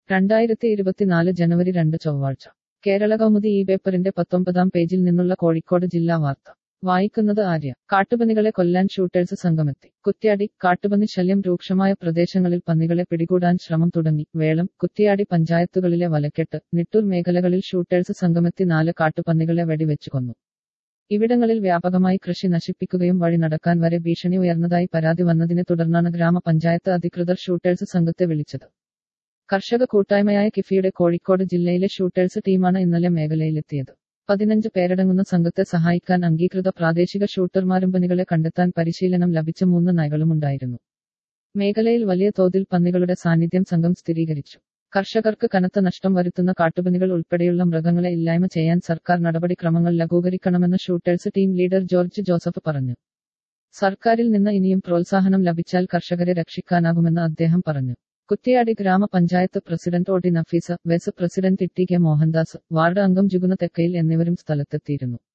രണ്ടായിരത്തി ഇരുപത്തിനാല് ജനുവരി രണ്ട് ചൊവ്വാഴ്ച കേരള കൗമുദി ഈ പേപ്പറിന്റെ പത്തൊമ്പതാം പേജിൽ നിന്നുള്ള കോഴിക്കോട് ജില്ലാ വാർത്ത വായിക്കുന്നത് ആര്യ കാട്ടുപന്നികളെ കൊല്ലാൻ ഷൂട്ടേഴ്സ് സംഘമെത്തി കുറ്റ്യാടി കാട്ടുപന്നി ശല്യം രൂക്ഷമായ പ്രദേശങ്ങളിൽ പന്നികളെ പിടികൂടാൻ ശ്രമം തുടങ്ങി വേളം കുറ്റിയാടി പഞ്ചായത്തുകളിലെ വലക്കെട്ട് നിട്ടൂർ മേഖലകളിൽ ഷൂട്ടേഴ്സ് സംഘമെത്തി നാല് കാട്ടുപന്നികളെ വെടിവെച്ചു കൊന്നു ഇവിടങ്ങളിൽ വ്യാപകമായി കൃഷി നശിപ്പിക്കുകയും വഴി നടക്കാൻ വരെ ഭീഷണി ഉയർന്നതായി പരാതി വന്നതിനെ തുടർന്നാണ് ഗ്രാമപഞ്ചായത്ത് അധികൃതർ ഷൂട്ടേഴ്സ് സംഘത്തെ വിളിച്ചത് കർഷക കൂട്ടായ്മയായ കിഫിയുടെ കോഴിക്കോട് ജില്ലയിലെ ഷൂട്ടേഴ്സ് ടീമാണ് ഇന്നലെ മേഖലയിലെത്തിയത് പതിനഞ്ച് പേരടങ്ങുന്ന സംഘത്തെ സഹായിക്കാൻ അംഗീകൃത പ്രാദേശിക ഷൂട്ടർമാരും പന്നികളെ കണ്ടെത്താൻ പരിശീലനം ലഭിച്ച മൂന്ന് നായകളുമുണ്ടായിരുന്നു മേഖലയിൽ വലിയ തോതിൽ പന്നികളുടെ സാന്നിധ്യം സംഘം സ്ഥിരീകരിച്ചു കർഷകർക്ക് കനത്ത നഷ്ടം വരുത്തുന്ന കാട്ടുപന്നികൾ ഉൾപ്പെടെയുള്ള മൃഗങ്ങളെ ഇല്ലായ്മ ചെയ്യാൻ സർക്കാർ നടപടിക്രമങ്ങൾ ലഘൂകരിക്കണമെന്ന് shooters team leader George Joseph പറഞ്ഞു സർക്കാരിൽ നിന്ന് ഇനിയും പ്രോത്സാഹനം ലഭിച്ചാൽ കർഷകരെ രക്ഷിക്കാനാകുമെന്ന് അദ്ദേഹം പറഞ്ഞു കുറ്റിയാടി ഗ്രാമപഞ്ചായത്ത് president O T Nafeesa vice president E T K Mohandas ward അംഗം ജുഗുന തെക്കയിൽ എന്നിവരും സ്ഥലത്തെത്തിയിരുന്നു